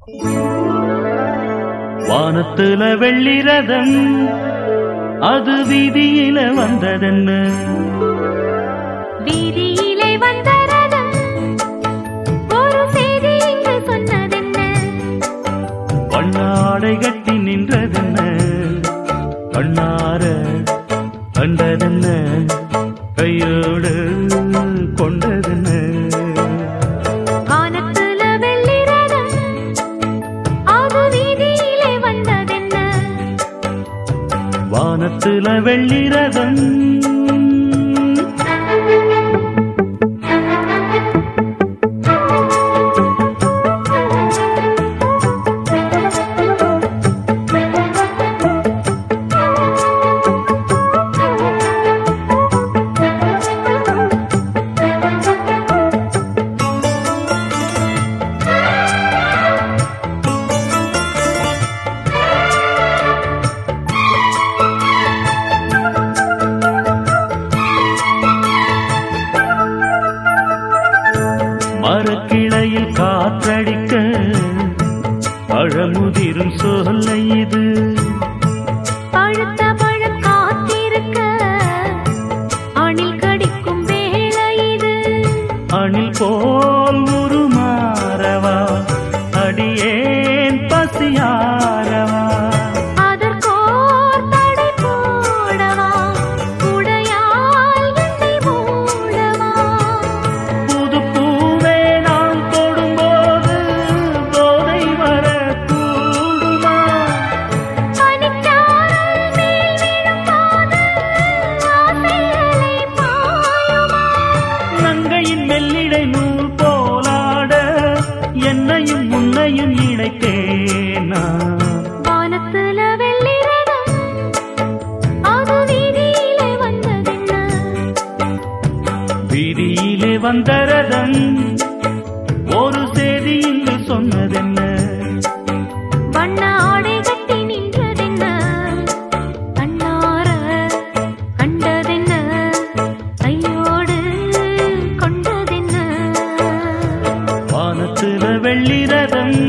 வானத்துல வெள்ளிரதம் அது வீதியில வந்ததென்ன வீதியிலே வந்த ரதம் ஒரு செய்தி இங்கு சொன்னதென்ன வண்ணாடை கட்டி நின்றதென்ன கண்ணார கண்டதென்ன கையோடு கொண்டதென்ன வானத்துல வெள்ளி ரதம் அது வீதியிலே வந்ததென்ன வானத்துல வெள்ளிரதம் மரக்கிளையில் காற்றடிக்க பழமுதிரும் சொல்லை இது பழுத்த பழம் காத்திருக்க அணில் கடிக்கும் வேளை இது அணில் போல் உருமாறவா அடியேன் பசியாரவா அதற்கோர் தடை போடவா உடையால் என்னை மூடவா புது பூவே நான் தொடும்போது போதை வரக்கூடுமா பனிச்சாரல் மேல் விழும்போது ஆசையலை பாயுமா நங்கையின் மெல்லிடை நூல் போலாட என்னையும் உன்னையும் இணைத்தேனா வானத்துல வெள்ளி ரதம் அது வீதியிலே வந்ததென்ன வீதியிலே வந்த ரதம் ஒரு செய்தி இங்கு சொன்னதென்ன வண்ண ஆடை கட்டி நின்றதென்ன கண்ணார கண்டதென்ன கையோடு கொண்டதென்ன வானத்துல வெள்ளி ரதம்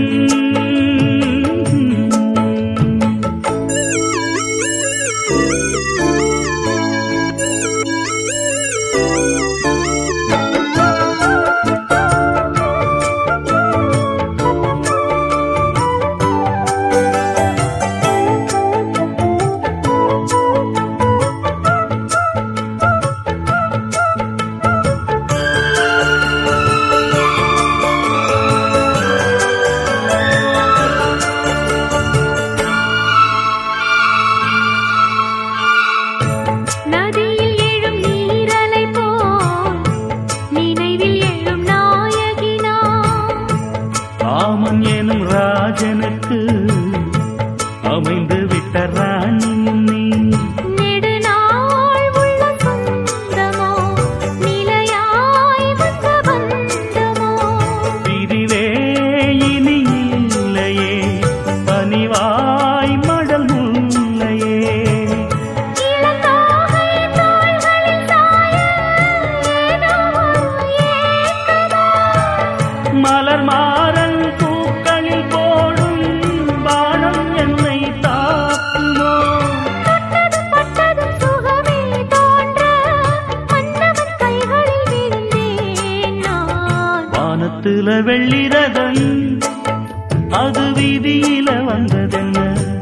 நதியில் எழும் நீரலை போல் நினைவில் எழும் நாயகினா ராமன் எனும் ராஜனுக்கு அமைந்து விட்ட ராணி நீ நெடுநாள் உள்ள சொந்தமோ நிலையாய் வந்த பந்தமோ பிரிவே இனி இல்லையே பனிவாய் மடல் முல்லையே இளந்தாகை தோள்களில் சாய ஏதோ ஒரு ஏக்கமோ மலர் மாறன் பூக்களில் போடும் பானம் என்னை தாக்குமோ தொட்டதும் பட்டதும் சுகமே தோன்ற மன்னவன் கைகளில் விழுந்தேன் நான் வானத்துல வெள்ளிரதம் அது வீதியில வந்ததென்ன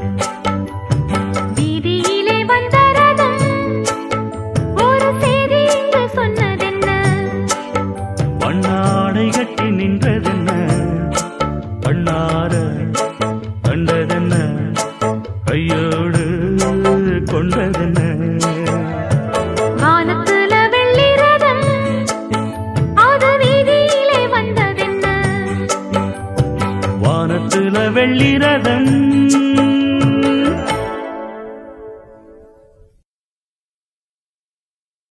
வீதியிலே வந்த ரதம் ஒரு செய்தி இங்கு சொன்னதென்ன வண்ணாடை கட்டி நின்றதென்ன கண்ணார கண்டதென்ன கையோடு கொண்டதென்ன வானத்துல வெள்ளி ரதம் அது வீதியிலே வந்ததென்ன வானத்துல வெள்ளிரதம்